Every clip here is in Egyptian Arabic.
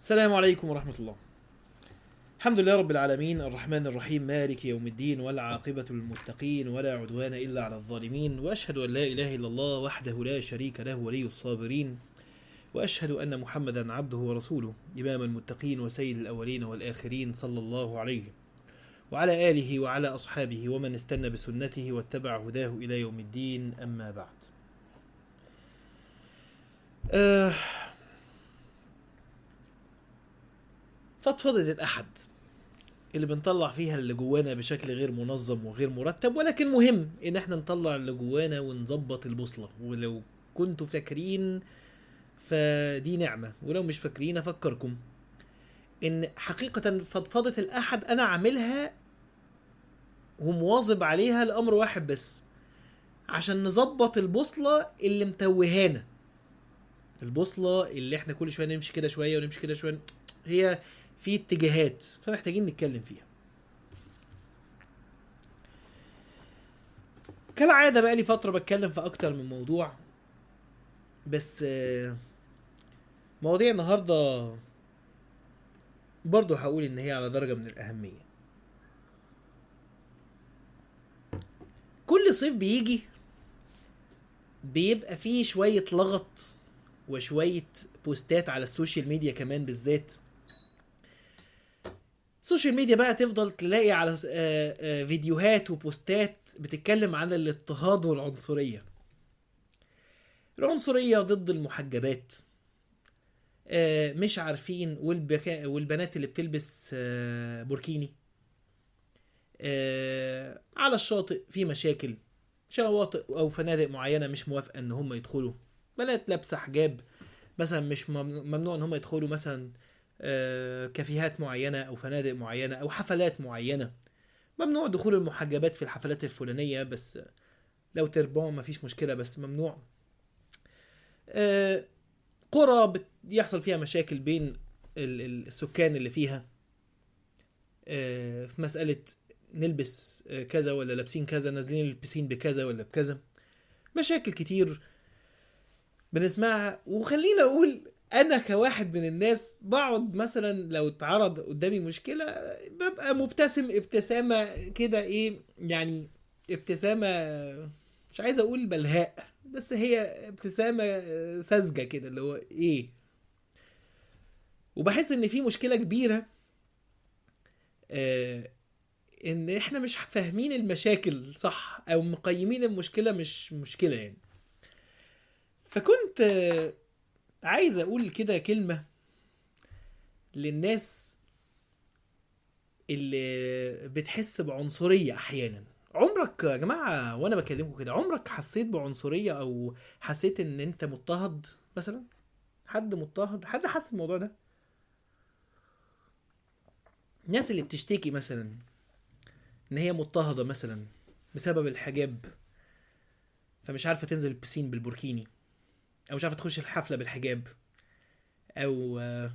السلام عليكم ورحمة الله الحمد لله رب العالمين الرحمن الرحيم مالك يوم الدين والعاقبة للمتقين ولا عدوان إلا على الظالمين وأشهد أن لا إله إلا الله وحده لا شريك له ولي الصابرين وأشهد أن محمدا عبده ورسوله إمام المتقين وسيد الأولين والآخرين صلى الله عليه وعلى آله وعلى أصحابه ومن استنى بسنته واتبع هداه إلى يوم الدين أما بعد آه فضفضة الأحد اللي بنطلع فيها اللي جوانا بشكل غير منظم وغير مرتب ولكن مهم ان احنا نطلع اللي جوانا ونظبط البوصلة ولو كنتوا فاكرين فدي نعمة ولو مش فاكرين افكركم ان حقيقة فضفضة الأحد انا عاملها ومواظب عليها لأمر واحد بس عشان نظبط البوصلة اللي متوهانا البوصلة اللي احنا كل شوية نمشي كده شوية ونمشي كده شوية هي في اتجاهات فمحتاجين نتكلم فيها كالعادة بقى لي فترة بتكلم في أكتر من موضوع بس آه، مواضيع النهاردة برضو هقول إن هي على درجة من الأهمية كل صيف بيجي بيبقى فيه شوية لغط وشوية بوستات على السوشيال ميديا كمان بالذات السوشيال ميديا بقى تفضل تلاقي على س- آه، آه، فيديوهات وبوستات بتتكلم عن الاضطهاد والعنصرية العنصرية ضد المحجبات آه، مش عارفين والبكا... والبنات اللي بتلبس آه، بوركيني آه، على الشاطئ في مشاكل شواطئ او فنادق معينه مش موافقه ان هم يدخلوا بنات لابسه حجاب مثلا مش مم- ممنوع ان هم يدخلوا مثلا آه، كافيهات معينه او فنادق معينه او حفلات معينه ممنوع دخول المحجبات في الحفلات الفلانيه بس لو تربون مفيش مشكله بس ممنوع آه، قرى بت- يحصل فيها مشاكل بين ال- ال- السكان اللي فيها آه، في مساله نلبس آه، كذا ولا لابسين كذا نازلين البسين بكذا ولا بكذا مشاكل كتير بنسمعها وخلينا اقول انا كواحد من الناس بقعد مثلا لو اتعرض قدامي مشكله ببقى مبتسم ابتسامه كده ايه يعني ابتسامه مش عايز اقول بلهاء بس هي ابتسامه آه، ساذجه كده اللي هو ايه وبحس ان في مشكله كبيره آه، ان احنا مش فاهمين المشاكل صح او مقيمين المشكله مش مشكله يعني فكنت آه، عايز اقول كده كلمه للناس اللي بتحس بعنصريه احيانا عمرك يا جماعه وانا بكلمكم كده عمرك حسيت بعنصريه او حسيت ان انت مضطهد مثلا حد مضطهد حد حس الموضوع ده الناس اللي بتشتكي مثلا ان هي مضطهده مثلا بسبب الحجاب فمش عارفه تنزل البسين بالبوركيني او مش عارفه تخش الحفله بالحجاب او آه،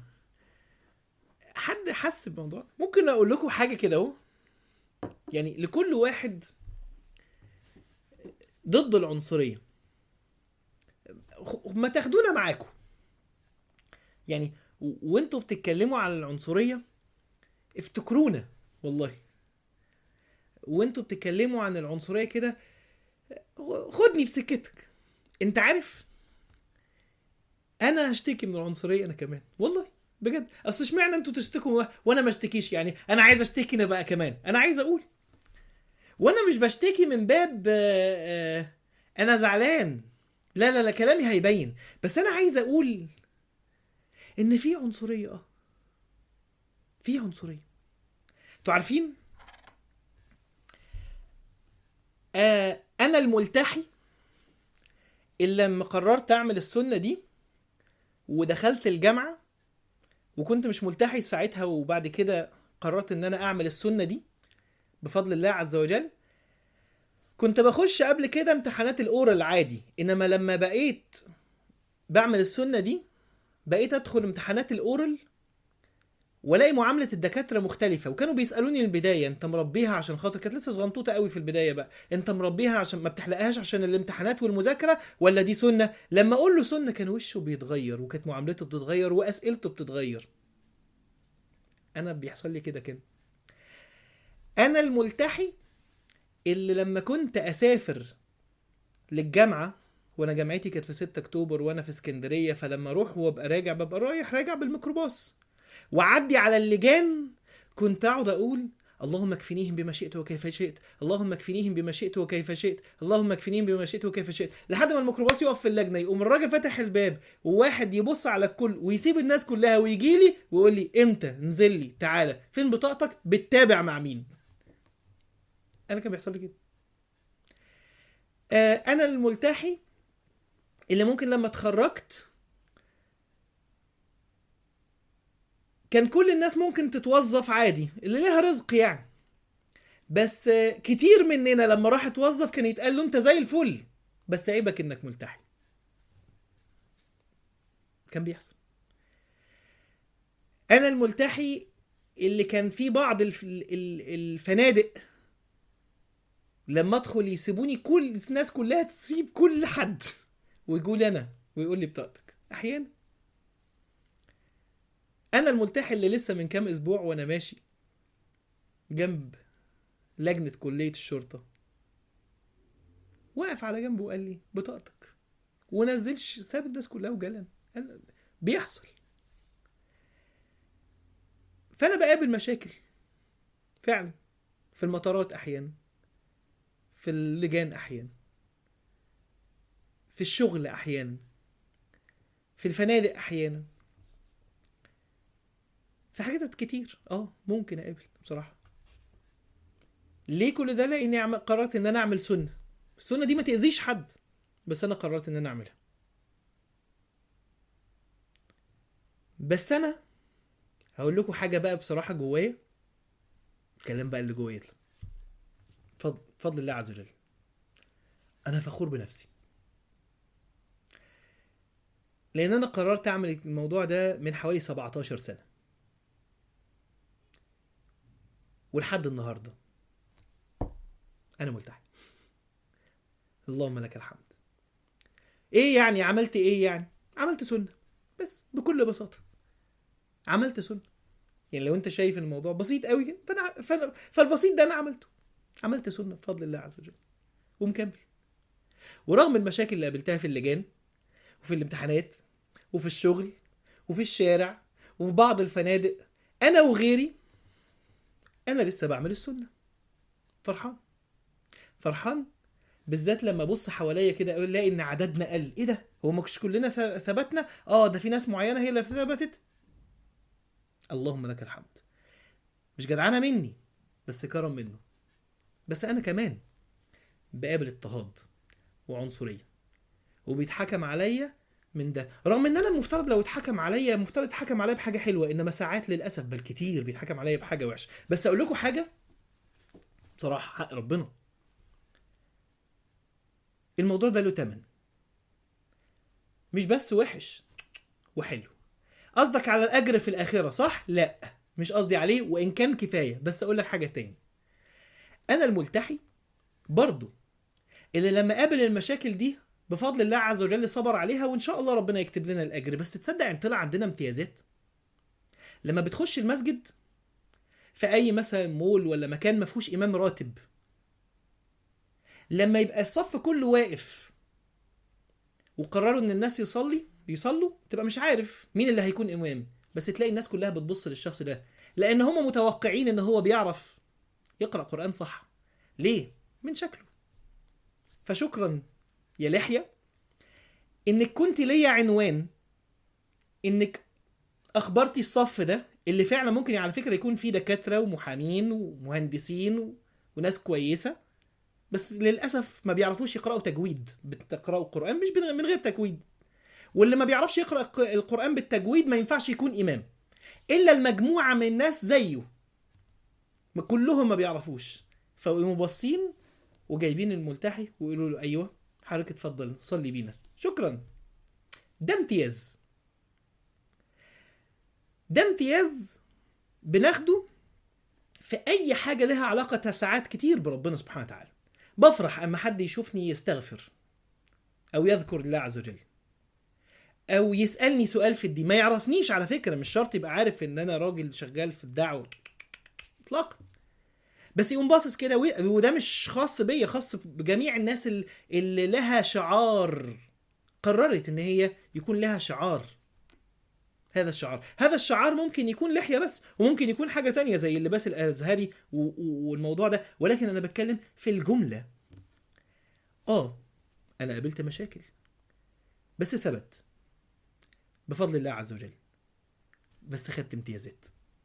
حد حس بالموضوع ممكن اقول لكم حاجه كده اهو يعني لكل واحد ضد العنصريه خ- ما تاخدونا معاكم يعني و- وانتوا بتتكلموا عن العنصريه افتكرونا والله وانتوا بتتكلموا عن العنصريه كده خدني في سكتك انت عارف انا هشتكي من العنصريه انا كمان والله بجد اصل اشمعنى انتوا تشتكوا وانا ما اشتكيش يعني انا عايز اشتكي انا بقى كمان انا عايز اقول وانا مش بشتكي من باب آه، آه، انا زعلان لا لا لا كلامي هيبين بس انا عايز اقول ان في عنصريه اه في عنصريه انتوا عارفين آه انا الملتحي اللي لما قررت اعمل السنه دي ودخلت الجامعه وكنت مش ملتحي ساعتها وبعد كده قررت ان انا اعمل السنه دي بفضل الله عز وجل كنت بخش قبل كده امتحانات الاورال عادي انما لما بقيت بعمل السنه دي بقيت ادخل امتحانات الاورال والاقي معامله الدكاتره مختلفه وكانوا بيسالوني من البدايه انت مربيها عشان خاطر كانت لسه صغنطوطه قوي في البدايه بقى انت مربيها عشان ما بتحلقهاش عشان الامتحانات والمذاكره ولا دي سنه لما اقول له سنه كان وشه بيتغير وكانت معاملته بتتغير واسئلته بتتغير انا بيحصل لي كده كده انا الملتحي اللي لما كنت اسافر للجامعه وانا جامعتي كانت في 6 اكتوبر وانا في اسكندريه فلما اروح وابقى راجع ببقى رايح راجع بالميكروباص واعدي على اللجان كنت اقعد اقول اللهم اكفنيهم بما شئت وكيف شئت اللهم اكفنيهم بما شئت وكيف شئت اللهم اكفنيهم بما شئت وكيف شئت لحد ما الميكروباص يقف في اللجنه يقوم الراجل فاتح الباب وواحد يبص على الكل ويسيب الناس كلها ويجي لي ويقول لي امتى انزل لي تعالى فين بطاقتك بتتابع مع مين انا كان بيحصل لي كده آه انا الملتحي اللي ممكن لما اتخرجت كان كل الناس ممكن تتوظف عادي اللي ليها رزق يعني بس آه، كتير مننا لما راح اتوظف كان يتقال له انت زي الفل بس عيبك انك ملتحي كان بيحصل انا الملتحي اللي كان في بعض الف... ال- الفنادق لما ادخل يسيبوني كل الناس كلها تسيب كل حد ويقول انا ويقول لي بطاقتك احيانا انا الملتحي اللي لسه من كام اسبوع وانا ماشي جنب لجنة كلية الشرطة واقف على جنبه وقال لي بطاقتك ونزلش ساب الناس كلها وجلن قال- بيحصل فانا بقابل مشاكل فعلا في المطارات احيانا في اللجان احيانا في الشغل احيانا في الفنادق احيانا في حاجات كتير اه ممكن اقابل بصراحه ليه كل ده لاني عم- قررت ان انا اعمل سنه السنه دي ما تاذيش حد بس انا قررت ان انا اعملها بس انا هقول لكم حاجه بقى بصراحه جوايا الكلام بقى اللي جوايا يطلع فضل فضل الله عز وجل انا فخور بنفسي لان انا قررت اعمل الموضوع ده من حوالي 17 سنه ولحد النهارده انا ملتحي اللهم لك الحمد ايه يعني عملت ايه يعني عملت سنه بس بكل بساطه عملت سنه يعني لو انت شايف الموضوع بسيط قوي كده فانا فأنا- فالبسيط ده انا عملته عملت سنه بفضل الله عز وجل ومكمل ورغم المشاكل اللي قابلتها في اللجان وفي الامتحانات وفي الشغل وفي الشارع وفي بعض الفنادق انا وغيري انا لسه بعمل السنه فرحان فرحان بالذات لما ابص حواليا كده اقول الاقي ان عددنا قل ايه ده هو مش كلنا ث- ثبتنا اه ده في ناس معينه هي اللي ثبتت اللهم لك الحمد مش جدعانه مني بس كرم منه بس انا كمان بقابل اضطهاد وعنصريه وبيتحكم عليا من ده رغم ان انا المفترض لو اتحكم عليا المفترض اتحكم عليا بحاجه حلوه انما ساعات للاسف بل كتير بيتحكم عليا بحاجه وحشه بس اقول لكم حاجه بصراحه حق ربنا الموضوع ده له تمن مش بس وحش وحلو قصدك على الاجر في الاخره صح لا مش قصدي عليه وان كان كفايه بس اقول لك حاجه تاني انا الملتحي برضو اللي لما قابل المشاكل دي بفضل الله عز وجل صبر عليها وان شاء الله ربنا يكتب لنا الاجر بس تصدق ان طلع عندنا امتيازات لما بتخش المسجد في اي مثلا مول ولا مكان ما فيهوش امام راتب لما يبقى الصف كله واقف وقرروا ان الناس يصلي يصلوا تبقى مش عارف مين اللي هيكون امام بس تلاقي الناس كلها بتبص للشخص ده لان هم متوقعين ان هو بيعرف يقرا قران صح ليه من شكله فشكرا يا لحية انك كنت ليا عنوان انك اخبرتي الصف ده اللي فعلا ممكن على فكره يكون فيه دكاتره ومحامين ومهندسين و... وناس كويسه بس للاسف ما بيعرفوش يقراوا تجويد بتقراوا القران مش بن- من غير تجويد واللي ما بيعرفش يقرا الق- القران بالتجويد ما ينفعش يكون امام الا المجموعه من الناس زيه ما كلهم ما بيعرفوش فيقوموا باصين وجايبين الملتحي ويقولوا له ايوه حضرتك اتفضل صلي بينا شكرا ده امتياز ده امتياز بناخده في اي حاجه لها علاقه ساعات كتير بربنا سبحانه وتعالى بفرح اما حد يشوفني يستغفر او يذكر الله عز وجل او يسالني سؤال في الدين ما يعرفنيش على فكره مش شرط يبقى عارف ان انا راجل شغال في الدعوه اطلاقا بس يقوم باصص كده وي- وده مش خاص بيا خاص بجميع الناس ال- اللي لها شعار قررت ان هي يكون لها شعار هذا الشعار هذا الشعار ممكن يكون لحية بس وممكن يكون حاجة تانية زي اللباس الأزهري و- و- والموضوع ده ولكن أنا بتكلم في الجملة آه أنا قابلت مشاكل بس ثبت بفضل الله عز وجل بس خدت امتيازات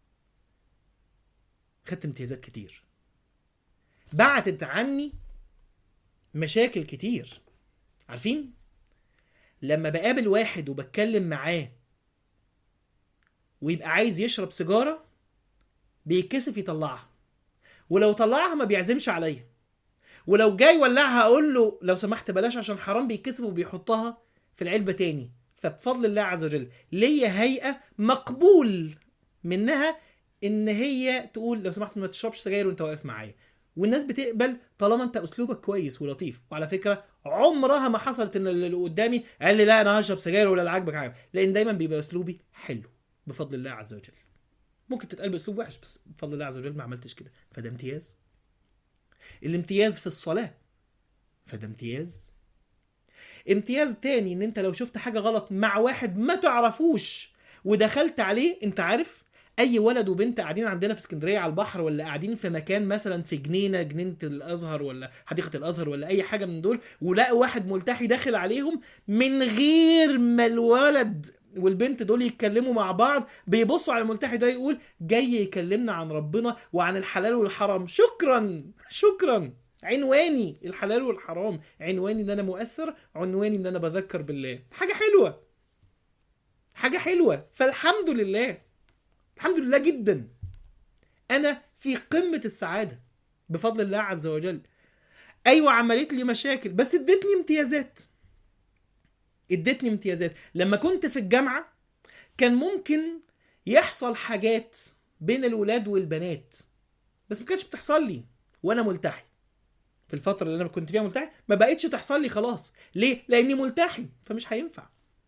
خدت امتيازات كتير بعتت عني مشاكل كتير عارفين لما بقابل واحد وبتكلم معاه ويبقى عايز يشرب سيجاره بيتكسف يطلعها ولو طلعها ما بيعزمش عليا ولو جاي ولعها اقول له لو سمحت بلاش عشان حرام بيتكسف وبيحطها في العلبه تاني فبفضل الله عز وجل ليا هيئه مقبول منها ان هي تقول لو سمحت ما تشربش سجاير وانت واقف معايا والناس بتقبل طالما انت اسلوبك كويس ولطيف وعلى فكره عمرها ما حصلت ان اللي قدامي قال لي لا انا هشرب سجاير ولا اللي عاجبك عاجبك لان دايما بيبقى اسلوبي حلو بفضل الله عز وجل ممكن تتقال باسلوب وحش بس بفضل الله عز وجل ما عملتش كده فده امتياز الامتياز في الصلاه فده امتياز امتياز تاني ان انت لو شفت حاجه غلط مع واحد ما تعرفوش ودخلت عليه انت عارف اي ولد وبنت قاعدين عندنا في اسكندريه على البحر ولا قاعدين في مكان مثلا في جنينه جنينه الازهر ولا حديقه الازهر ولا اي حاجه من دول ولقوا واحد ملتحي داخل عليهم من غير ما الولد والبنت دول يتكلموا مع بعض بيبصوا على الملتحي ده يقول جاي يكلمنا عن ربنا وعن الحلال والحرام شكرا شكرا عنواني الحلال والحرام عنواني ان انا مؤثر عنواني ان انا بذكر بالله حاجه حلوه حاجه حلوه فالحمد لله الحمد لله جدا انا في قمه السعاده بفضل الله عز وجل ايوه عملت لي مشاكل بس ادتني امتيازات ادتني امتيازات لما كنت في الجامعه كان ممكن يحصل حاجات بين الولاد والبنات بس ما كانتش بتحصل لي وانا ملتحي في الفتره اللي انا كنت فيها ملتحي ما بقتش تحصل لي خلاص ليه لاني ملتحي فمش هينفع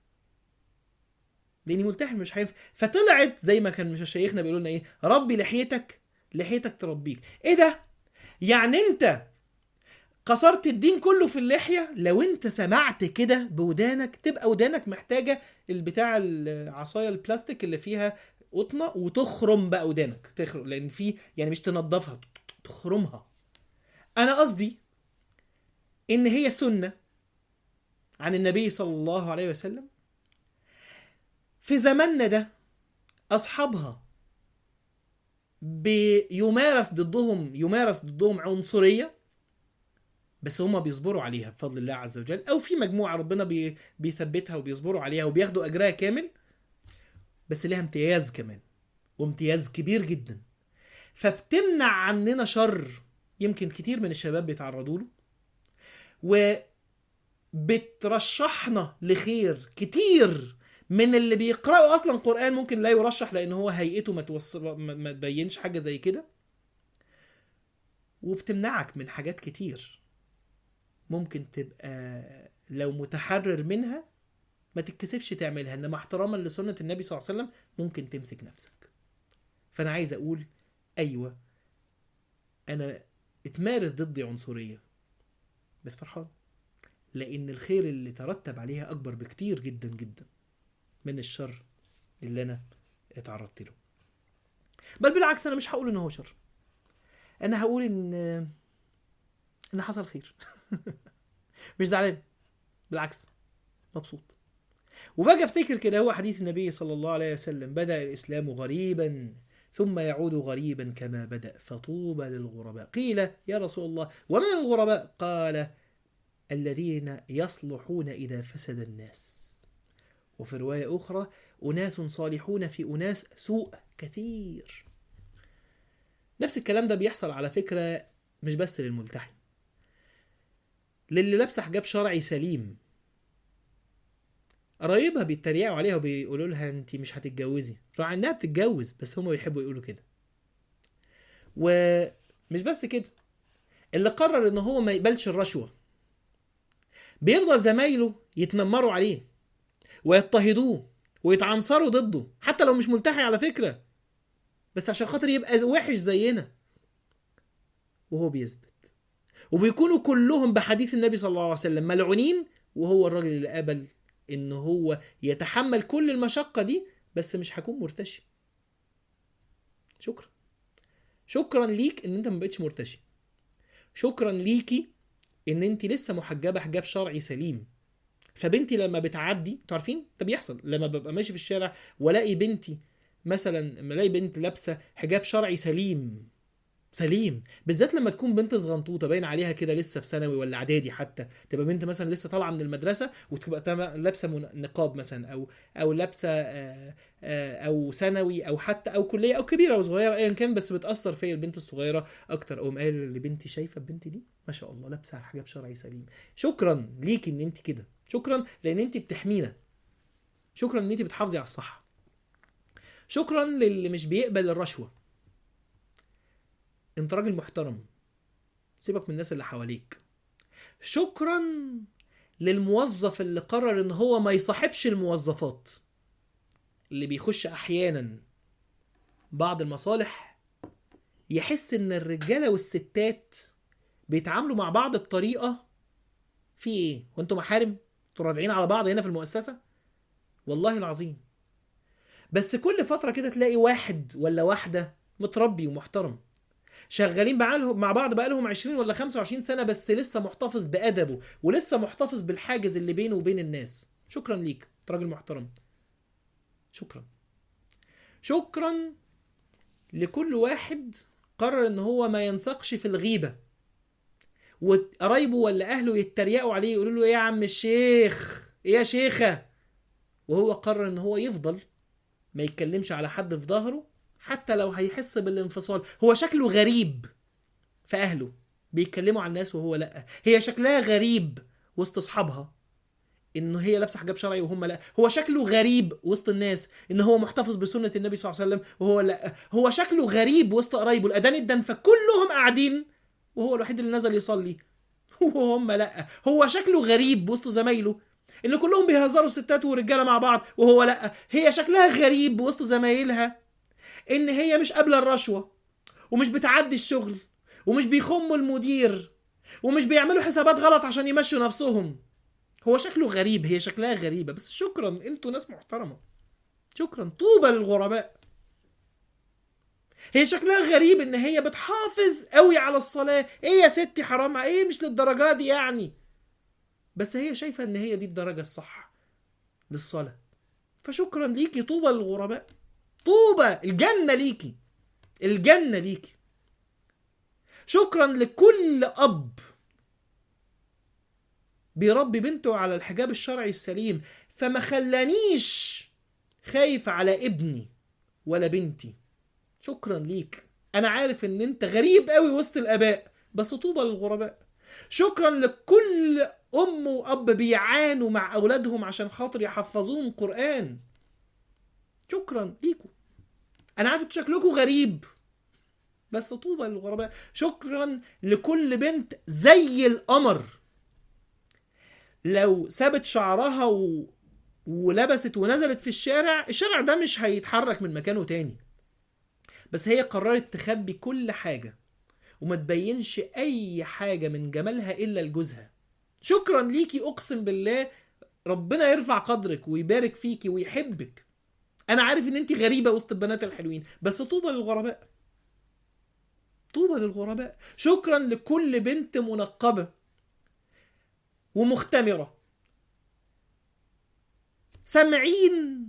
لاني ملتحي مش هينفع فطلعت زي ما كان مشايخنا بيقولوا لنا ايه ربي لحيتك لحيتك تربيك ايه ده يعني انت قصرت الدين كله في اللحيه لو انت سمعت كده بودانك تبقى ودانك محتاجه البتاع العصايه البلاستيك اللي فيها قطنه وتخرم بقى ودانك تخرم لان في يعني مش تنضفها تخرمها انا قصدي ان هي سنه عن النبي صلى الله عليه وسلم في زماننا ده اصحابها بيمارس ضدهم يمارس ضدهم عنصريه بس هما بيصبروا عليها بفضل الله عز وجل او في مجموعه ربنا بي بيثبتها وبيصبروا عليها وبياخدوا اجرها كامل بس لها امتياز كمان وامتياز كبير جدا فبتمنع عننا شر يمكن كتير من الشباب بيتعرضوا له وبترشحنا لخير كتير من اللي بيقرأوا اصلا قرآن ممكن لا يرشح لان هو هيئته ما توصل ما ما تبينش حاجه زي كده وبتمنعك من حاجات كتير ممكن تبقى لو متحرر منها ما تتكسفش تعملها انما احتراما لسنه النبي صلى الله عليه وسلم ممكن تمسك نفسك فانا عايز اقول ايوه انا اتمارس ضدي عنصريه بس فرحان لان الخير اللي ترتب عليها اكبر بكتير جدا جدا من الشر اللي انا اتعرضت له بل بالعكس انا مش هقول ان هو شر انا هقول ان ان حصل خير مش زعلان بالعكس مبسوط وباجي افتكر كده هو حديث النبي صلى الله عليه وسلم بدا الاسلام غريبا ثم يعود غريبا كما بدا فطوبى للغرباء قيل يا رسول الله ومن الغرباء قال الذين يصلحون اذا فسد الناس وفي روايه اخرى اناس صالحون في اناس سوء كثير نفس الكلام ده بيحصل على فكره مش بس للملتحي للي لابسه حجاب شرعي سليم قرايبها بيتريقوا عليها وبيقولوا لها انت مش هتتجوزي رغم انها بتتجوز بس هما بيحبوا يقولوا كده ومش بس كده اللي قرر ان هو ما يقبلش الرشوه بيفضل زمايله يتنمروا عليه ويضطهدوه ويتعنصروا ضده حتى لو مش ملتحي على فكره بس عشان خاطر يبقى وحش زينا وهو بيثبت وبيكونوا كلهم بحديث النبي صلى الله عليه وسلم ملعونين وهو الراجل اللي قبل ان هو يتحمل كل المشقه دي بس مش هكون مرتشي شكرا شكرا ليك ان انت ما بقتش مرتشي شكرا ليكي ان انت لسه محجبه حجاب شرعي سليم فبنتي لما بتعدي انتوا عارفين ده بيحصل لما ببقى ماشي في الشارع والاقي بنتي مثلا لما الاقي بنت لابسه حجاب شرعي سليم سليم بالذات لما تكون بنت صغنطوطه باين عليها كده لسه في ثانوي ولا اعدادي حتى تبقى بنت مثلا لسه طالعه من المدرسه وتبقى تم- لابسه من- نقاب مثلا او او لابسه آه، آه، او ثانوي او حتى او كليه او كبيره او صغيره ايا كان بس بتاثر فيا البنت الصغيره اكتر اقوم قايل لبنتي شايفه البنت دي ما شاء الله لابسه حجاب شرعي سليم شكرا ليكي ان انت كده شكرا لان انت بتحمينا شكرا ان انت بتحافظي على الصح شكرا للي مش بيقبل الرشوه انت راجل محترم سيبك من الناس اللي حواليك شكرا للموظف اللي قرر ان هو ما يصاحبش الموظفات اللي بيخش احيانا بعض المصالح يحس ان الرجاله والستات بيتعاملوا مع بعض بطريقه في ايه وانتوا محارم انتوا راجعين على بعض هنا في المؤسسه والله العظيم بس كل فتره كده تلاقي واحد ولا واحده متربي ومحترم شغالين بقالهم مع بعض بقالهم 20 ولا 25 سنه بس لسه محتفظ بادبه ولسه محتفظ بالحاجز اللي بينه وبين الناس شكرا ليك انت راجل محترم شكرا شكرا لكل واحد قرر ان هو ما ينسقش في الغيبه وقرايبه ولا اهله يتريقوا عليه يقولوا له ايه يا عم الشيخ ايه يا شيخه وهو قرر ان هو يفضل ما يتكلمش على حد في ظهره حتى لو هيحس بالانفصال هو شكله غريب في اهله بيتكلموا عن الناس وهو لا هي شكلها غريب وسط اصحابها ان هي لابسه حجاب شرعي وهم لا هو شكله غريب وسط الناس ان هو محتفظ بسنه النبي صلى الله عليه وسلم وهو لا هو شكله غريب وسط قرايبه الاذان الدن فكلهم قاعدين وهو الوحيد اللي نزل يصلي وهم لا هو شكله غريب وسط زمايله ان كلهم بيهزروا ستات ورجاله مع بعض وهو لا هي شكلها غريب وسط زمايلها ان هي مش قابله الرشوه ومش بتعدي الشغل ومش بيخموا المدير ومش بيعملوا حسابات غلط عشان يمشوا نفسهم هو شكله غريب هي شكلها غريبه بس شكرا انتوا ناس محترمه شكرا طوبى للغرباء هي شكلها غريب ان هي بتحافظ قوي على الصلاه ايه يا ستي حرام ايه مش للدرجه دي يعني بس هي شايفه ان هي دي الدرجه الصح للصلاه فشكرا ليكي طوبى للغرباء طوبى الجنه ليكي الجنه ليكي شكرا لكل اب بيربي بنته على الحجاب الشرعي السليم فما خلانيش خايف على ابني ولا بنتي شكرا ليك انا عارف ان انت غريب قوي وسط الاباء بس طوبى للغرباء شكرا لكل ام واب بيعانوا مع اولادهم عشان خاطر يحفظوهم قران شكرا ليكم انا عارف انتوا شكلكم غريب بس طوبى للغرباء شكرا لكل بنت زي القمر لو سابت شعرها و... ولبست ونزلت في الشارع الشارع ده مش هيتحرك من مكانه تاني بس هي قررت تخبي كل حاجة وما تبينش أي حاجة من جمالها إلا لجوزها شكرا ليكي أقسم بالله ربنا يرفع قدرك ويبارك فيكي ويحبك أنا عارف إن أنت غريبة وسط البنات الحلوين بس طوبى للغرباء طوبى للغرباء شكرا لكل بنت منقبة ومختمرة سامعين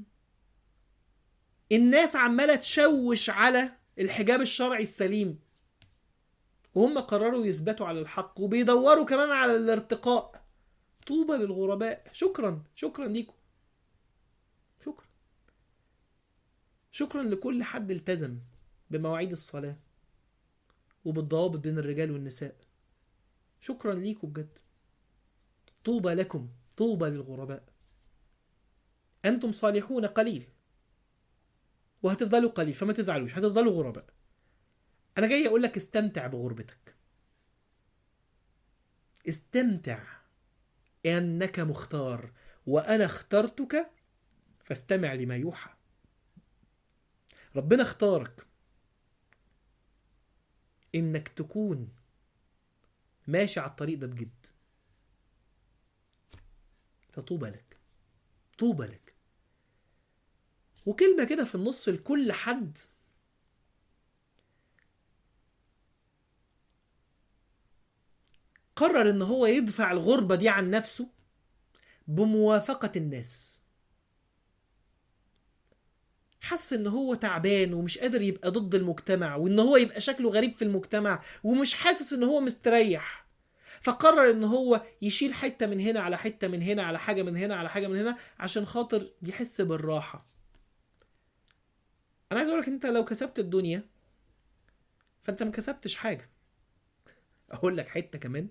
الناس عمالة تشوش على الحجاب الشرعي السليم وهم قرروا يثبتوا على الحق وبيدوروا كمان على الارتقاء طوبى للغرباء شكرا شكرا ليكم شكرا شكرا لكل حد التزم بمواعيد الصلاة وبالضوابط بين الرجال والنساء شكرا ليكم بجد طوبى لكم طوبى للغرباء أنتم صالحون قليل وهتفضلوا قليل فما تزعلوش هتفضلوا غرباء أنا جاي أقول لك استمتع بغربتك استمتع أنك مختار وأنا اخترتك فاستمع لما يوحى ربنا اختارك انك تكون ماشي على الطريق ده بجد فطوبى لك طوبى لك وكلمة كده في النص لكل حد قرر ان هو يدفع الغربة دي عن نفسه بموافقة الناس حس ان هو تعبان ومش قادر يبقى ضد المجتمع وان هو يبقى شكله غريب في المجتمع ومش حاسس ان هو مستريح فقرر ان هو يشيل حته من هنا على حته من هنا على حاجه من هنا على حاجه من هنا عشان خاطر يحس بالراحه انا عايز اقولك انت لو كسبت الدنيا فانت ما كسبتش حاجه اقول لك حته كمان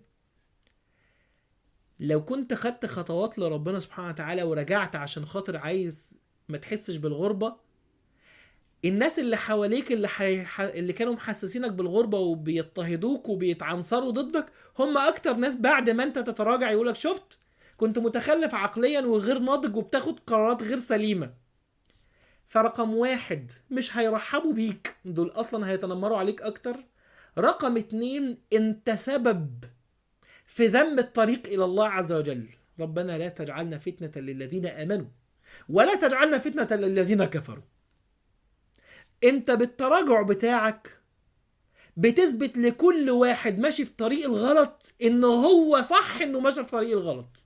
لو كنت خدت خطوات لربنا سبحانه وتعالى ورجعت عشان خاطر عايز ما تحسش بالغربه الناس اللي حواليك اللي حي... اللي كانوا محسسينك بالغربه وبيضطهدوك وبيتعنصروا ضدك هم اكتر ناس بعد ما انت تتراجع يقولك شفت كنت متخلف عقليا وغير ناضج وبتاخد قرارات غير سليمه فرقم واحد مش هيرحبوا بيك دول اصلا هيتنمروا عليك اكتر رقم اتنين انت سبب في ذم الطريق الى الله عز وجل ربنا لا تجعلنا فتنة للذين امنوا ولا تجعلنا فتنة للذين كفروا انت بالتراجع بتاعك بتثبت لكل واحد ماشي في طريق الغلط ان هو صح انه ماشي في طريق الغلط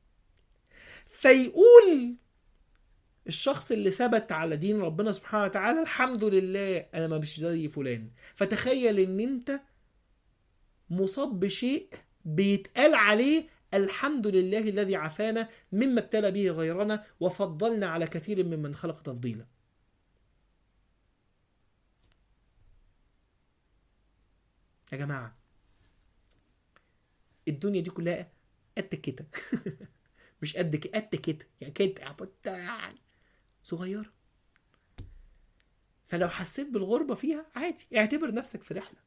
فيقول الشخص اللي ثبت على دين ربنا سبحانه وتعالى الحمد لله انا ما مش زي فلان فتخيل ان انت مصاب بشيء بيتقال عليه الحمد لله الذي عافانا مما ابتلى به غيرنا وفضلنا على كثير ممن خلق تفضيلا يا جماعة الدنيا دي كلها قد كده مش قد كده قد كده يعني كده يعني صغيرة فلو حسيت بالغربة فيها عادي اعتبر نفسك في رحلة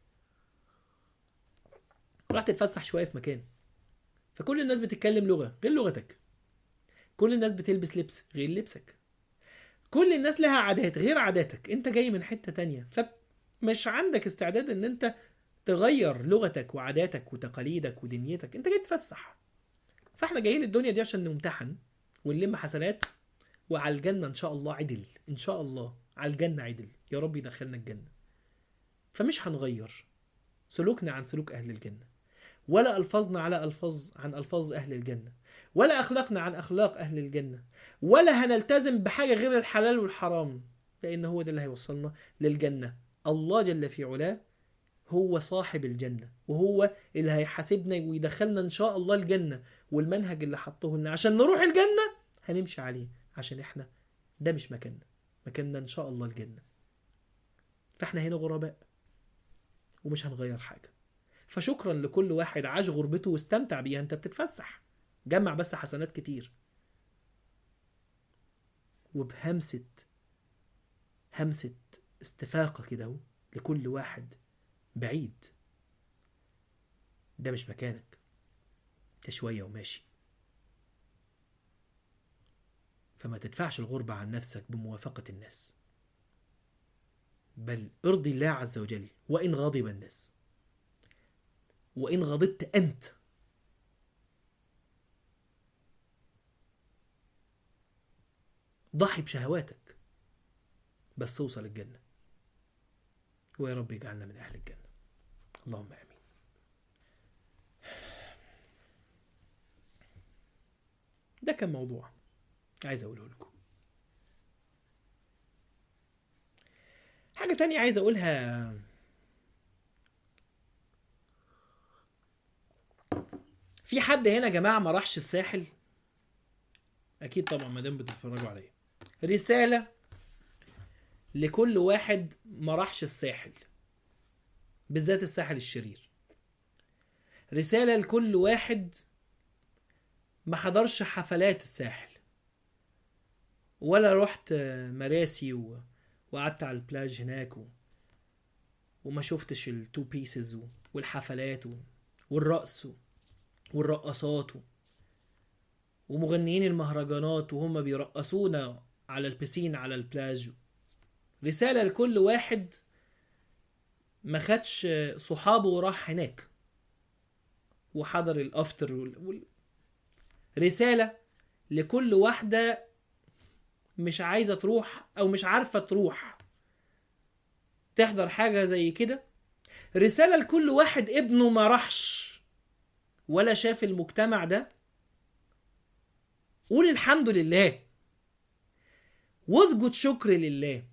رحت تتفسح شوية في مكان فكل الناس بتتكلم لغة غير لغتك كل الناس بتلبس لبس غير لبسك كل الناس لها عادات غير عاداتك انت جاي من حتة تانية فمش عندك استعداد ان انت تغير لغتك وعاداتك وتقاليدك ودنيتك انت جاي تتفسح فاحنا جايين الدنيا دي عشان نمتحن ونلم حسنات وعلى الجنة ان شاء الله عدل ان شاء الله على الجنة عدل يا رب يدخلنا الجنة فمش هنغير سلوكنا عن سلوك اهل الجنة ولا ألفاظنا على ألفاظ عن ألفاظ أهل الجنة ولا أخلاقنا عن أخلاق أهل الجنة ولا هنلتزم بحاجة غير الحلال والحرام لأن هو ده اللي هيوصلنا للجنة الله جل في علاه هو صاحب الجنة وهو اللي هيحاسبنا ويدخلنا إن شاء الله الجنة والمنهج اللي حطه لنا عشان نروح الجنة هنمشي عليه عشان إحنا ده مش مكاننا مكاننا إن شاء الله الجنة فإحنا هنا غرباء ومش هنغير حاجة فشكرا لكل واحد عاش غربته واستمتع بيها انت بتتفسح جمع بس حسنات كتير وبهمسة همسة استفاقة كده اهو لكل واحد بعيد ده مش مكانك ده شوية وماشي فما تدفعش الغربة عن نفسك بموافقة الناس بل ارضي الله عز وجل وإن غضب الناس وإن غضبت أنت ضحي بشهواتك بس اوصل الجنة ويا رب يجعلنا من أهل الجنة اللهم آمين ده كان موضوع عايز أقوله لكم حاجة تانية عايز أقولها في حد هنا يا جماعه ما راحش الساحل اكيد طبعا ما دام بتتفرجوا عليا رساله لكل واحد ما راحش الساحل بالذات الساحل الشرير رساله لكل واحد ما حضرش حفلات الساحل ولا رحت مراسي و... وقعدت على البلاج هناك و... وما شفتش التو بيسز و... والحفلات و... والرقص و... والرقصات ومغنيين المهرجانات وهم بيرقصونا على البسين على البلاج رسالة لكل واحد ما خدش صحابه وراح هناك وحضر الافتر وال... وال... رسالة لكل واحدة مش عايزة تروح أو مش عارفة تروح تحضر حاجة زي كده رسالة لكل واحد ابنه ما راحش ولا شاف المجتمع ده قول الحمد لله واسجد شكر لله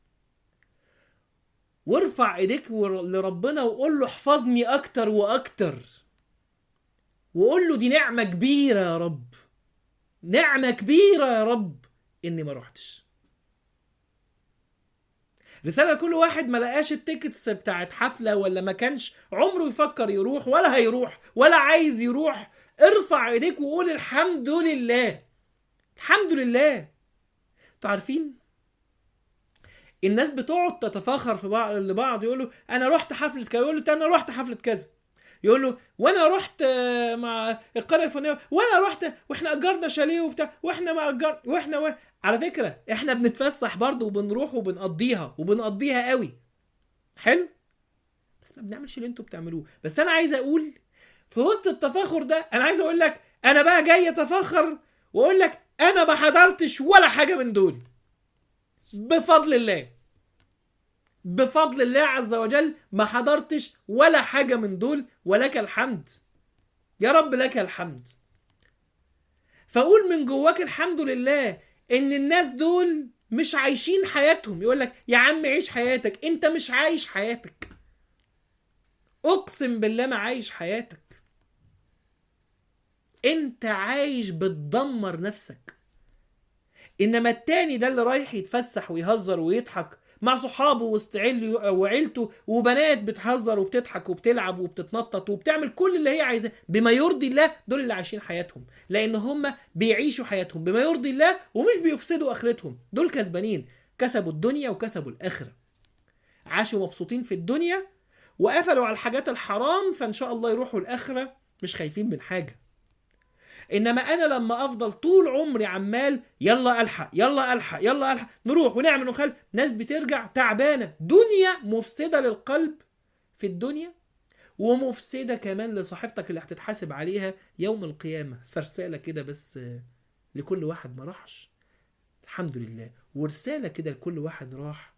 وارفع ايديك ور- لربنا وقول له احفظني اكتر واكتر وقول له دي نعمة كبيرة يا رب نعمة كبيرة يا رب اني ما رحتش رسالة لكل واحد ما لقاش التيكتس بتاعت حفلة ولا ما كانش عمره يفكر يروح ولا هيروح ولا عايز يروح ارفع ايديك وقول الحمد لله الحمد لله انتوا عارفين الناس بتقعد تتفاخر في بعض لبعض يقولوا انا رحت حفله كذا يقول له انا رحت حفله كذا يقول له وانا رحت آه، مع القريه الفلانيه وانا رحت واحنا اجرنا شاليه وبتاع واحنا ما اجر واحنا و... على فكره احنا بنتفسح برضه وبنروح وبنقضيها وبنقضيها قوي حلو بس ما بنعملش اللي انتوا بتعملوه بس انا عايز اقول في وسط التفاخر ده انا عايز اقول لك انا بقى جاي اتفاخر واقول لك انا ما حضرتش ولا حاجه من دول بفضل الله بفضل الله عز وجل ما حضرتش ولا حاجة من دول ولك الحمد يا رب لك الحمد فقول من جواك الحمد لله ان الناس دول مش عايشين حياتهم يقول لك يا عم عيش حياتك انت مش عايش حياتك اقسم بالله ما عايش حياتك انت عايش بتدمر نفسك انما التاني ده اللي رايح يتفسح ويهزر ويضحك مع صحابه وسط عيله وعيلته وبنات بتهزر وبتضحك وبتلعب وبتتنطط وبتعمل كل اللي هي عايزاه بما يرضي الله دول اللي عايشين حياتهم لان هم بيعيشوا حياتهم بما يرضي الله ومش بيفسدوا اخرتهم دول كسبانين كسبوا الدنيا وكسبوا الاخره عاشوا مبسوطين في الدنيا وقفلوا على الحاجات الحرام فان شاء الله يروحوا الاخره مش خايفين من حاجه انما انا لما افضل طول عمري عمال يلا الحق يلا الحق يلا الحق نروح ونعمل ونخلي ناس بترجع تعبانه دنيا مفسده للقلب في الدنيا ومفسده كمان لصاحبتك اللي هتتحاسب عليها يوم القيامه فرساله كده بس لكل واحد ما راحش الحمد لله ورساله كده لكل واحد راح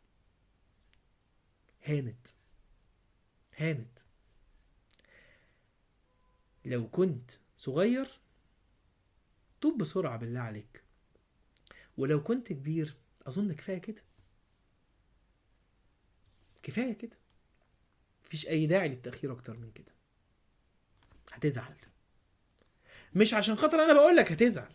هانت هانت لو كنت صغير توب بسرعة بالله عليك ولو كنت كبير أظن كفاية كده كفاية كده مفيش أي داعي للتأخير أكتر من كده هتزعل مش عشان خاطر أنا بقول لك هتزعل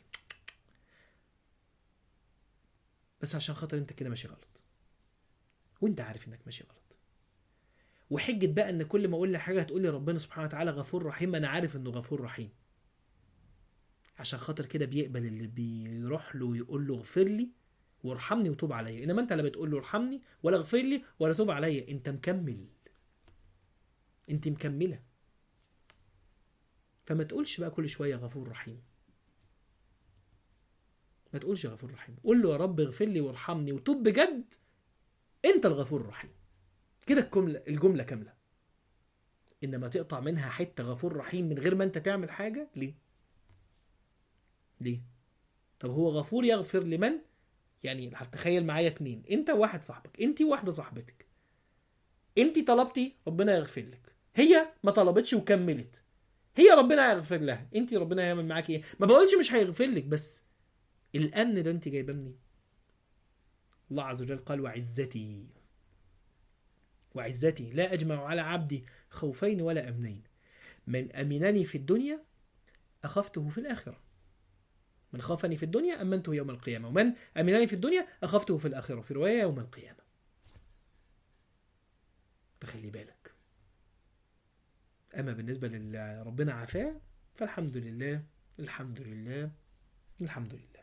بس عشان خاطر أنت كده ماشي غلط وأنت عارف إنك ماشي غلط وحجة بقى إن كل ما أقول لك حاجة هتقول لي ربنا سبحانه وتعالى غفور رحيم أنا عارف إنه غفور رحيم عشان خاطر كده بيقبل اللي بيروح له ويقول له اغفر لي وارحمني وتوب عليا انما انت لا بتقول له ارحمني ولا اغفر لي ولا توب عليا انت مكمل انت مكمله فما تقولش بقى كل شويه غفور رحيم ما تقولش غفور رحيم قول له يا رب اغفر لي وارحمني وتوب بجد انت الغفور الرحيم كده الجمله الجمله كامله انما تقطع منها حته غفور رحيم من غير ما انت تعمل حاجه ليه ليه؟ طب هو غفور يغفر لمن؟ يعني هتخيل معايا اتنين انت وواحد صاحبك انت وواحده صاحبتك انت طلبتي ربنا يغفر لك هي ما طلبتش وكملت هي ربنا يغفر لها انت ربنا هيعمل معاكي ايه ما بقولش مش هيغفر لك بس الامن ده انت جايباه منين الله عز وجل قال وعزتي وعزتي لا اجمع على عبدي خوفين ولا امنين من امنني في الدنيا اخفته في الاخره من خافني في الدنيا أمنته يوم القيامة ومن أمنني في الدنيا أخفته في الآخرة في رواية يوم القيامة فخلي بالك أما بالنسبة للي ربنا عافاه فالحمد لله الحمد لله الحمد لله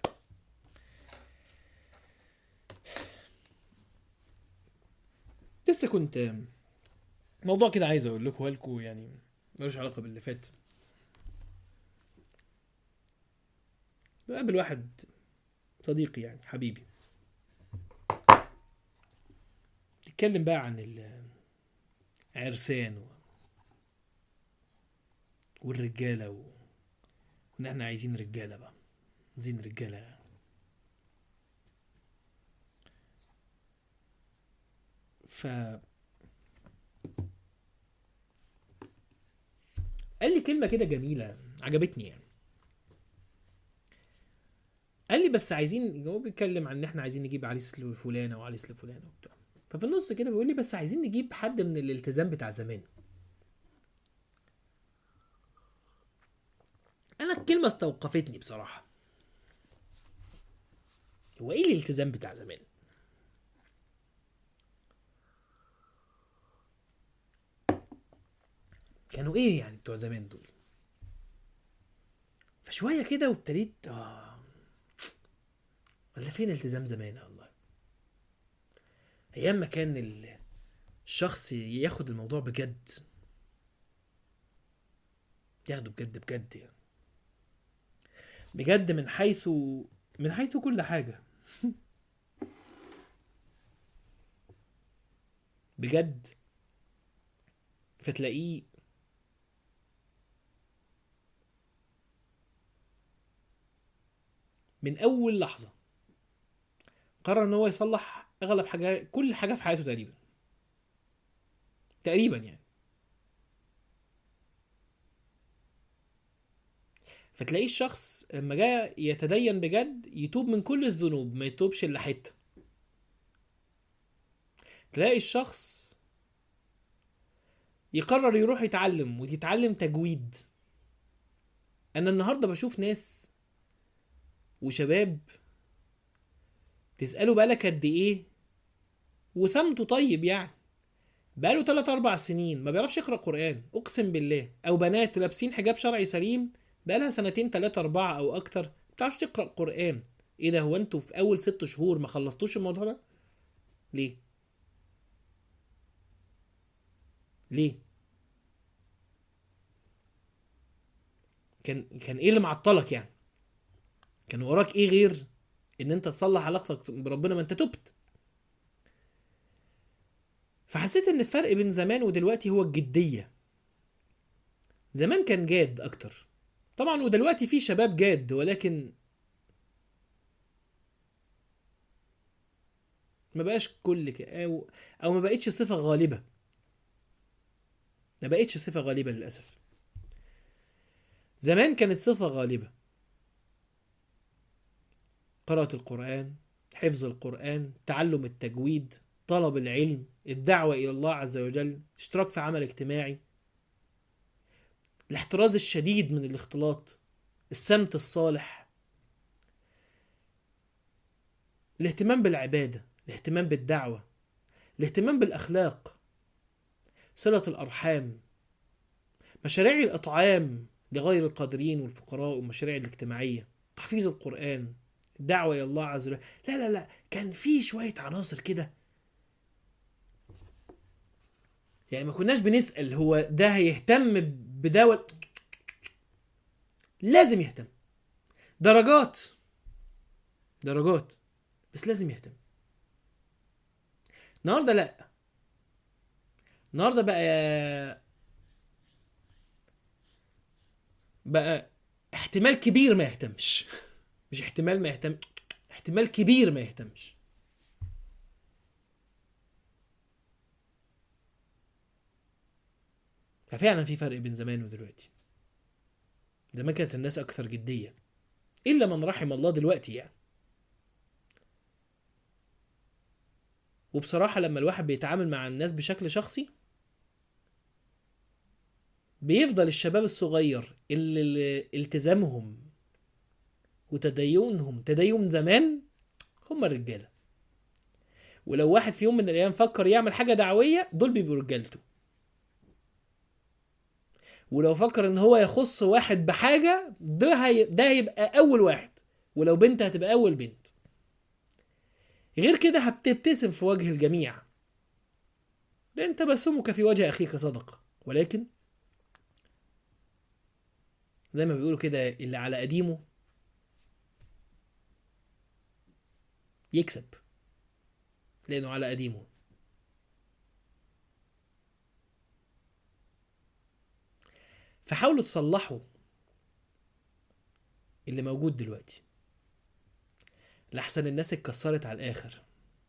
لسه كنت موضوع كده عايز اقول لكم لكم يعني ملوش علاقه باللي فات بقابل واحد صديقي يعني حبيبي نتكلم بقى عن العرسان و... والرجاله و... وان احنا عايزين رجاله بقى عايزين رجاله ف قال لي كلمه كده جميله عجبتني يعني قال لي بس عايزين هو بيتكلم عن ان احنا عايزين نجيب عريس لفلانه وعريس لفلانه وبتاع ففي النص كده بيقول لي بس عايزين نجيب حد من الالتزام بتاع زمان انا الكلمه استوقفتني بصراحه هو ايه الالتزام بتاع زمان كانوا ايه يعني بتوع زمان دول فشويه كده وابتديت اه ولا فين التزام زمان يا الله ايام ما كان ال- الشخص ياخد الموضوع بجد ياخده بجد بجد يعني بجد من حيث من حيث كل حاجة بجد فتلاقيه من أول لحظة قرر إن هو يصلح أغلب حاجة كل حاجة في حياته تقريبا تقريبا يعني فتلاقيه الشخص لما جاء يتدين بجد يتوب من كل الذنوب ما يتوبش الا حته تلاقي الشخص يقرر يروح يتعلم ويتعلم تجويد انا النهارده بشوف ناس وشباب تساله بقالك قد ايه وسمته طيب يعني بقاله 3 4 سنين ما بيعرفش يقرا قران اقسم بالله او بنات لابسين حجاب شرعي سليم بقالها سنتين تلاتة أربعة أو أكتر ما بتعرفش تقرأ قرآن إيه ده هو أنتوا في أول ست شهور ما خلصتوش الموضوع ده؟ ليه؟ ليه؟ كان كان إيه اللي معطلك يعني؟ كان وراك إيه غير إن أنت تصلح علاقتك بربنا ما أنت تبت؟ فحسيت إن الفرق بين زمان ودلوقتي هو الجدية زمان كان جاد أكتر طبعا ودلوقتي في شباب جاد ولكن ما بقاش كل ك... أو... او ما بقتش صفة غالبة ما بقتش صفة غالبة للأسف زمان كانت صفة غالبة قراءة القرآن حفظ القرآن تعلم التجويد طلب العلم الدعوة إلى الله عز وجل اشتراك في عمل اجتماعي الاحتراز الشديد من الاختلاط السمت الصالح الاهتمام بالعبادة الاهتمام بالدعوة الاهتمام بالأخلاق صلة الأرحام مشاريع الإطعام لغير القادرين والفقراء والمشاريع الاجتماعية تحفيظ القرآن الدعوة إلى الله عز وجل لا لا لا كان في شوية عناصر كده يعني ما كناش بنسأل هو ده هيهتم بده ولا لازم يهتم درجات درجات بس لازم يهتم النهارده لا النهارده بقى بقى احتمال كبير ما يهتمش مش احتمال ما يهتم احتمال كبير ما يهتمش ففعلا في فرق بين زمان ودلوقتي زمان كانت الناس اكثر جديه الا من رحم الله دلوقتي يعني وبصراحه لما الواحد بيتعامل مع الناس بشكل شخصي بيفضل الشباب الصغير اللي اللي التزامهم وتدينهم تدين زمان هم الرجاله ولو واحد في يوم من الايام فكر يعمل حاجه دعويه دول بيبقوا رجالته ولو فكر ان هو يخص واحد بحاجه ده هي... ده هيبقى اول واحد ولو بنت هتبقى اول بنت غير كده هتبتسم في وجه الجميع لان تبسمك في وجه اخيك صدقه ولكن زي ما بيقولوا كده اللي على قديمه يكسب لانه على قديمه فحاولوا تصلحوا اللي موجود دلوقتي لحسن الناس اتكسرت على الاخر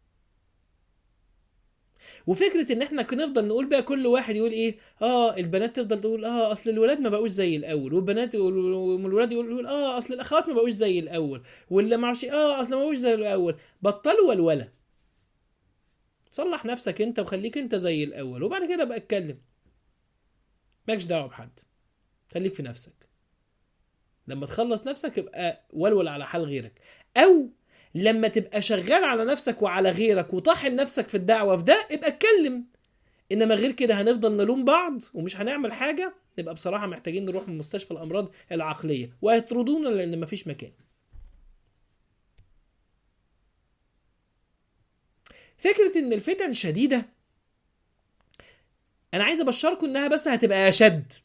وفكره ان احنا كنا نفضل نقول بقى كل واحد يقول ايه اه البنات تفضل تقول اه اصل الولاد ما بقوش زي الاول والبنات يقول- والولاد يقول يقول اه اصل الاخوات ما بقوش زي الاول واللي ما اعرفش اه اصل ما بقوش زي الاول بطلوا ولوله صلح نفسك انت وخليك انت زي الاول وبعد كده بقى اتكلم مالكش دعوه بحد خليك في نفسك لما تخلص نفسك يبقى ولول على حال غيرك او لما تبقى شغال على نفسك وعلى غيرك وطاحن نفسك في الدعوه في ده ابقى اتكلم انما غير كده هنفضل نلوم بعض ومش هنعمل حاجه نبقى بصراحه محتاجين نروح من مستشفى الامراض العقليه وهيطردونا لان مفيش مكان فكره ان الفتن شديده انا عايز ابشركم انها بس هتبقى اشد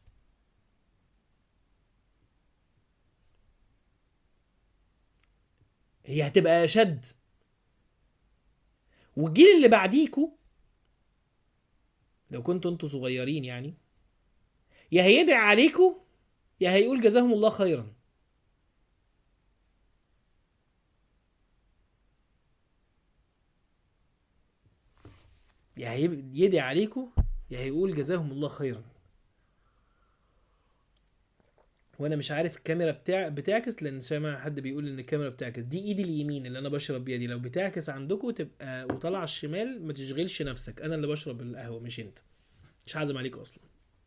هي هتبقى اشد والجيل اللي بعديكوا لو كنتوا انتوا صغيرين يعني يا هيدعي عليكوا يا هيقول جزاهم الله خيرا يا هيدعي عليكوا يا هيقول جزاهم الله خيرا وانا مش عارف الكاميرا بتاع بتعكس لان سامع حد بيقول ان الكاميرا بتعكس دي ايدي اليمين اللي انا بشرب بيها دي لو بتعكس عندكم تبقى وطالعه الشمال ما تشغلش نفسك انا اللي بشرب القهوه مش انت مش عازم عليك اصلا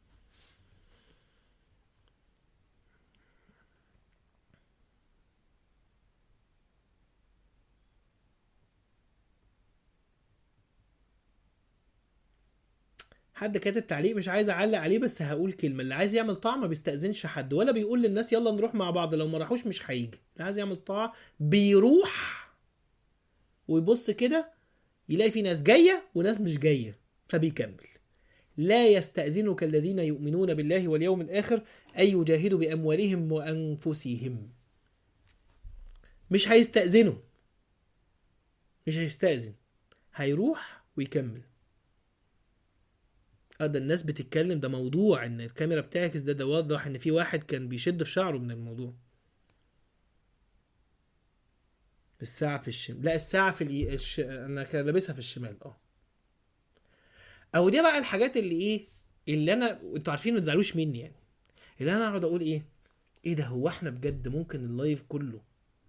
حد كاتب تعليق مش عايز اعلق عليه بس هقول كلمه اللي عايز يعمل طاعه ما بيستاذنش حد ولا بيقول للناس يلا نروح مع بعض لو ما راحوش مش هيجي اللي عايز يعمل طاعه بيروح ويبص كده يلاقي في ناس جايه وناس مش جايه فبيكمل لا يستأذنك الذين يؤمنون بالله واليوم الآخر أن يجاهدوا بأموالهم وأنفسهم مش هيستأذنوا مش هيستأذن هيروح ويكمل اه ده الناس بتتكلم ده موضوع ان الكاميرا بتعكس ده ده واضح ان في واحد كان بيشد في شعره من الموضوع الساعة في الشمال لا الساعة في الي... الش... انا كان لابسها في الشمال اه او دي بقى الحاجات اللي ايه اللي انا انتوا عارفين ما تزعلوش مني يعني اللي انا اقعد اقول ايه ايه ده هو احنا بجد ممكن اللايف كله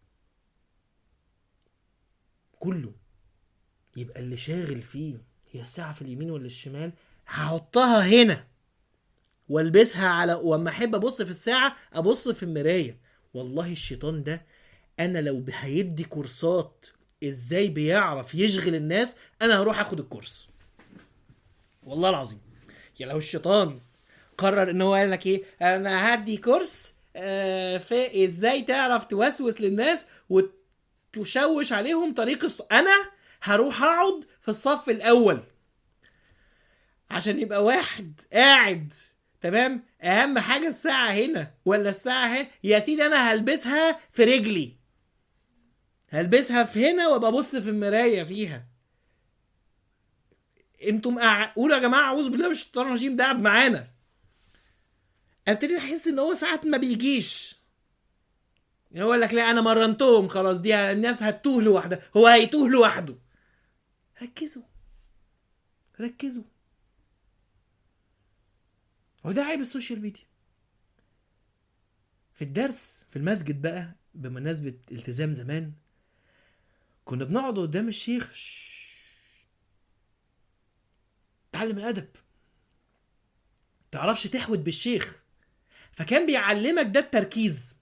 كله يبقى اللي شاغل فيه هي الساعة في اليمين ولا الشمال هحطها هنا والبسها على واما احب ابص في الساعة ابص في المراية والله الشيطان ده انا لو هيدي كورسات ازاي بيعرف يشغل الناس انا هروح اخد الكورس والله العظيم يعني لو الشيطان قرر ان هو قال لك ايه انا هدي كورس آه في ازاي تعرف توسوس للناس وتشوش عليهم طريق الص... انا هروح اقعد في الصف الاول عشان يبقى واحد قاعد تمام اهم حاجه الساعه هنا ولا الساعه هنا يا سيدي انا هلبسها في رجلي هلبسها في هنا وابقى ابص في المرايه فيها انتم أع... قولوا يا جماعه اعوذ بالله من الشيطان الرجيم ده قاعد معانا ابتدي احس ان هو ساعات ما بيجيش يقول لك لا انا مرنتهم خلاص دي الناس هتوه لوحدها هو هيتوه لوحده ركزوا ركزوا وده عيب السوشيال ميديا في الدرس في المسجد بقى بمناسبة التزام زمان كنا بنقعد قدام الشيخ تعلم الأدب تعرفش تحود بالشيخ فكان بيعلمك ده التركيز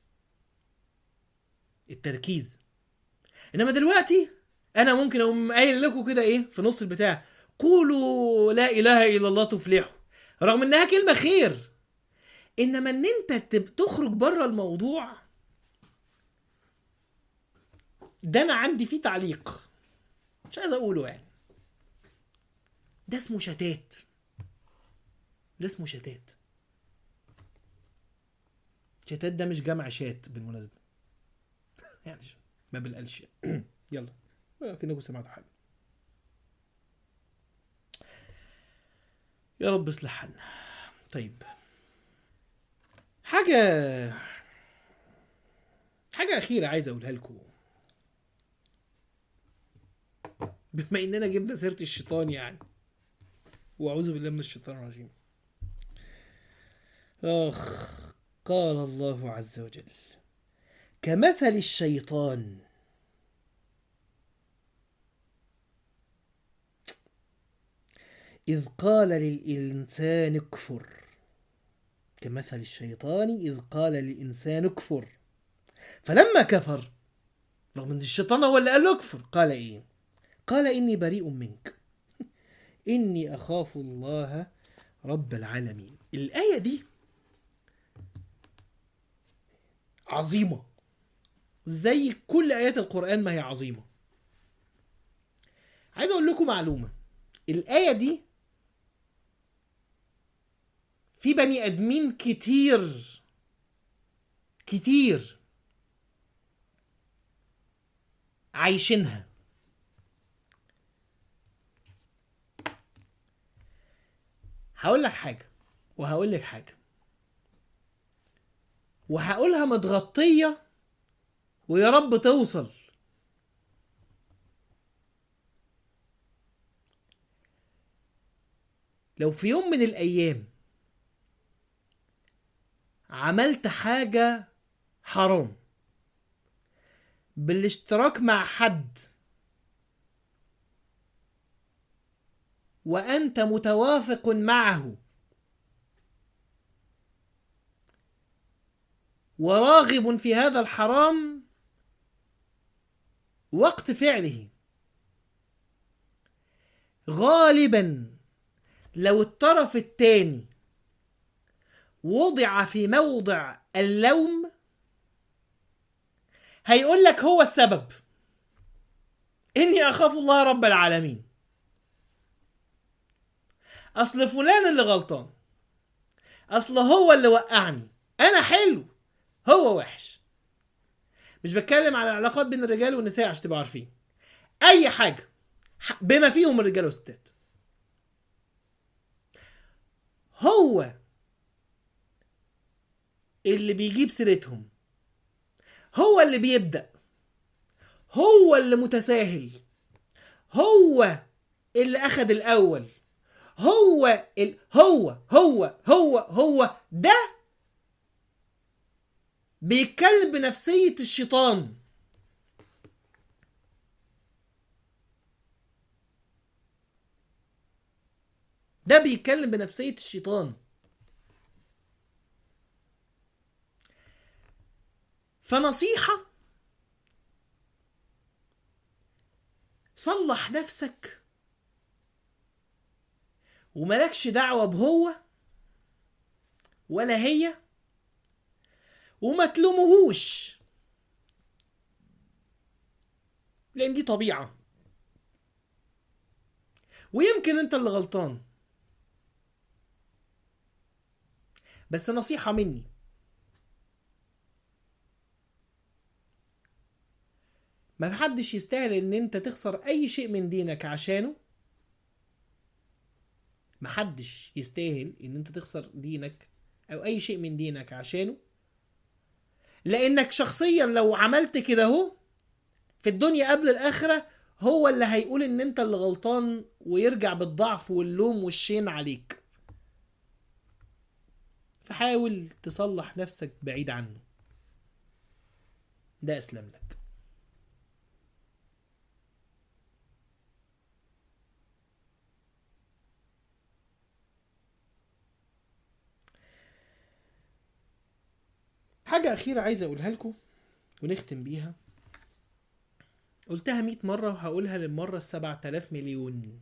التركيز انما دلوقتي انا ممكن اقوم قايل لكم كده ايه في نص البتاع قولوا لا اله الا الله تفلحوا رغم انها كلمه خير انما ان انت تخرج بره الموضوع ده انا عندي فيه تعليق مش عايز اقوله يعني ده اسمه شتات ده اسمه شتات شتات ده مش جمع شات بالمناسبه يعني ما بالقالش يلا لكنكم سمعتوا حاجة يا رب اصلح حالنا طيب حاجة حاجة أخيرة عايز أقولها لكم بما إننا جبنا سيرة الشيطان يعني وأعوذ بالله من الشيطان الرجيم آخ قال الله عز وجل كمثل الشيطان إذ قال للإنسان اكفر كمثل الشيطان إذ قال للإنسان اكفر فلما كفر رغم ان الشيطان هو اللي قال له اكفر قال ايه قال اني بريء منك اني اخاف الله رب العالمين الايه دي عظيمه زي كل ايات القران ما هي عظيمه عايز اقول لكم معلومه الايه دي في بني ادمين كتير كتير عايشينها هقول لك حاجة وهقول لك حاجة وهقولها متغطية ويا رب توصل لو في يوم من الأيام عملت حاجة حرام بالاشتراك مع حد وانت متوافق معه وراغب في هذا الحرام وقت فعله غالبا لو الطرف الثاني وضع في موضع اللوم هيقول لك هو السبب اني اخاف الله رب العالمين اصل فلان اللي غلطان اصل هو اللي وقعني انا حلو هو وحش مش بتكلم على العلاقات بين الرجال والنساء عشان تبقوا عارفين اي حاجه بما فيهم الرجال والستات هو اللي بيجيب سيرتهم هو اللي بيبدأ هو اللي متساهل هو اللي أخد الأول هو ال... هو هو هو هو ده بيتكلم بنفسية الشيطان ده بيتكلم بنفسية الشيطان فنصيحة صلح نفسك وملكش دعوة بهو ولا هي وما تلومهوش لان دي طبيعة ويمكن انت اللي غلطان بس نصيحة مني ما حدش يستاهل ان انت تخسر اي شيء من دينك عشانه ما حدش يستاهل ان انت تخسر دينك او اي شيء من دينك عشانه لانك شخصيا لو عملت كده اهو في الدنيا قبل الاخره هو اللي هيقول ان انت اللي غلطان ويرجع بالضعف واللوم والشين عليك فحاول تصلح نفسك بعيد عنه ده اسلم لك حاجة أخيرة عايز أقولها لكم ونختم بيها قلتها مئة مرة وهقولها للمرة السبعة آلاف مليون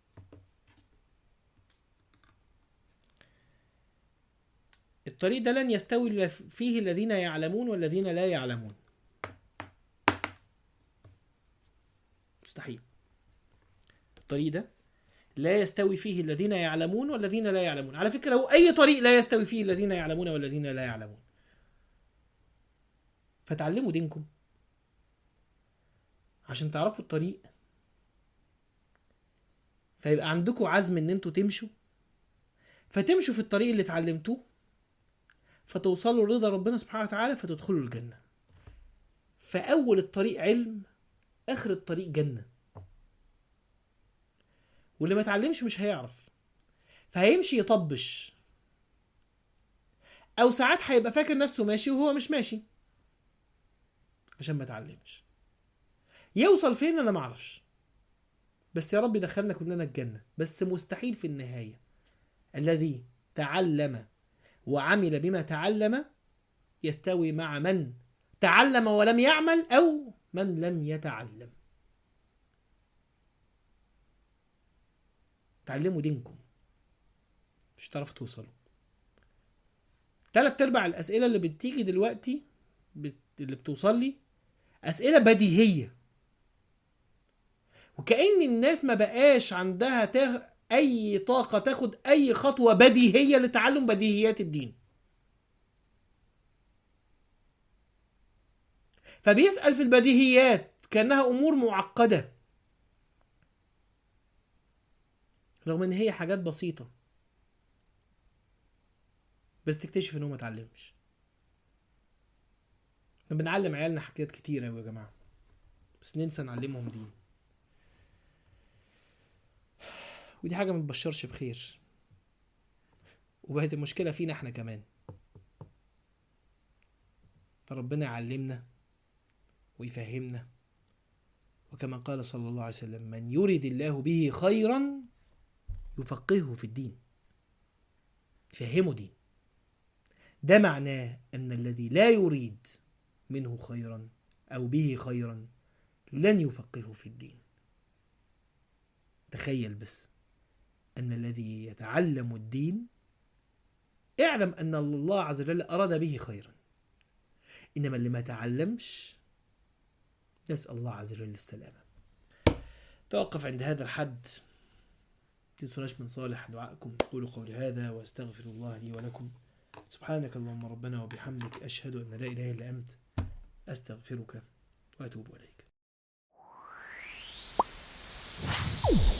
الطريق ده لن يستوي فيه الذين يعلمون والذين لا يعلمون مستحيل الطريق ده لا يستوي فيه الذين يعلمون والذين لا يعلمون على فكرة هو أي طريق لا يستوي فيه الذين يعلمون والذين لا يعلمون فتعلموا دينكم عشان تعرفوا الطريق فيبقى عندكم عزم ان انتوا تمشوا فتمشوا في الطريق اللي اتعلمتوه فتوصلوا لرضا ربنا سبحانه وتعالى فتدخلوا الجنة فأول الطريق علم آخر الطريق جنة واللي ما اتعلمش مش هيعرف فهيمشي يطبش أو ساعات هيبقى فاكر نفسه ماشي وهو مش ماشي عشان ما اتعلمش يوصل فين انا ما اعرفش بس يا رب دخلنا كلنا الجنة بس مستحيل في النهاية الذي تعلم وعمل بما تعلم يستوي مع من تعلم ولم يعمل أو من لم يتعلم تعلموا دينكم مش هتعرفوا توصلوا تلات ارباع الاسئله اللي بتيجي دلوقتي بت... اللي بتوصل لي اسئله بديهيه وكأن الناس ما بقاش عندها تاخ... اي طاقه تاخد اي خطوه بديهيه لتعلم بديهيات الدين فبيسأل في البديهيات كأنها أمور معقدة رغم إن هي حاجات بسيطة بس تكتشف إن هو ما اتعلمش احنا بنعلم عيالنا حاجات كتير أوي يا جماعة بس ننسى نعلمهم دين ودي حاجة ما تبشرش بخير وبقت المشكلة فينا احنا كمان فربنا يعلمنا ويفهمنا وكما قال صلى الله عليه وسلم من يرد الله به خيرا يفقهه في الدين يفهمه دين ده معناه ان الذي لا يريد منه خيرا او به خيرا لن يفقهه في الدين تخيل بس ان الذي يتعلم الدين اعلم ان الله عز وجل اراد به خيرا انما اللي ما تعلمش نسال الله عز وجل السلامه توقف عند هذا الحد تنسوناش من صالح دعائكم قولوا قولي هذا واستغفر الله لي ولكم سبحانك اللهم ربنا وبحمدك اشهد ان لا اله الا انت استغفرك واتوب اليك